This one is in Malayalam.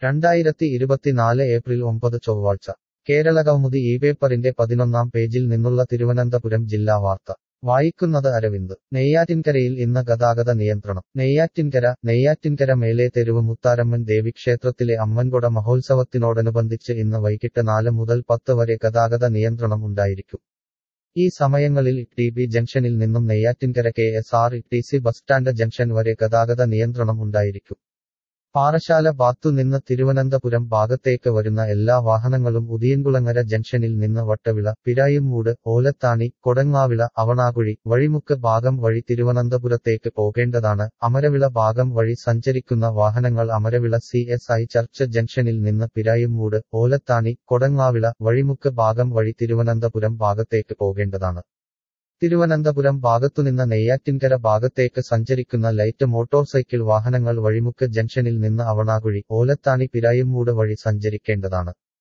രണ്ടായിരത്തി ഇരുപത്തിനാല് ഏപ്രിൽ ഒമ്പത് ചൊവ്വാഴ്ച കേരളകൗമുദി ഈ പേപ്പറിന്റെ പതിനൊന്നാം പേജിൽ നിന്നുള്ള തിരുവനന്തപുരം ജില്ലാ വാർത്ത വായിക്കുന്നത് അരവിന്ദ് നെയ്യാറ്റിൻകരയിൽ ഇന്ന് ഗതാഗത നിയന്ത്രണം നെയ്യാറ്റിൻകര നെയ്യാറ്റിൻകര മേലെ തെരുവ് മുത്താരമ്മൻ ദേവിക്ഷേത്രത്തിലെ അമ്മൻകൊട മഹോത്സവത്തിനോടനുബന്ധിച്ച് ഇന്ന് വൈകിട്ട് നാല് മുതൽ പത്ത് വരെ ഗതാഗത നിയന്ത്രണം ഉണ്ടായിരിക്കും ഈ സമയങ്ങളിൽ ടി ബി ജംഗ്ഷനിൽ നിന്നും Neyyattinkara K S R T C bus stand junction വരെ ഗതാഗത നിയന്ത്രണം ഉണ്ടായിരിക്കും പാറശാല ഭാത്തു നിന്ന് തിരുവനന്തപുരം ഭാഗത്തേക്ക് വരുന്ന എല്ലാ വാഹനങ്ങളും ഉദിയൻകുളങ്ങര ജംഗ്ഷനിൽ നിന്ന് വട്ടവിള പിരായുംമൂട് ഓലത്താണി കൊടങ്ങാവിള അവണാകുഴി വഴിമുക്ക് ഭാഗം വഴി തിരുവനന്തപുരത്തേക്ക് പോകേണ്ടതാണ് അമരവിള ഭാഗം വഴി സഞ്ചരിക്കുന്ന വാഹനങ്ങൾ Amaravila C S I church ജംഗ്ഷനിൽ നിന്ന് പിരായുംമൂട് ഓലത്താണി കൊടങ്ങാവിള വഴിമുക്ക് ഭാഗം വഴി തിരുവനന്തപുരം ഭാഗത്തേക്ക് പോകേണ്ടതാണ് തിരുവനന്തപുരം ഭാഗത്തുനിന്ന് നെയ്യാറ്റിൻകര ഭാഗത്തേക്ക് സഞ്ചരിക്കുന്ന ലൈറ്റ് മോട്ടോർ സൈക്കിൾ വാഹനങ്ങൾ വഴിമുക്ക് ജംഗ്ഷനിൽ നിന്ന് അവണാകുഴി ഓലത്താണി പിരായുംമൂട് വഴി സഞ്ചരിക്കേണ്ടതാണ്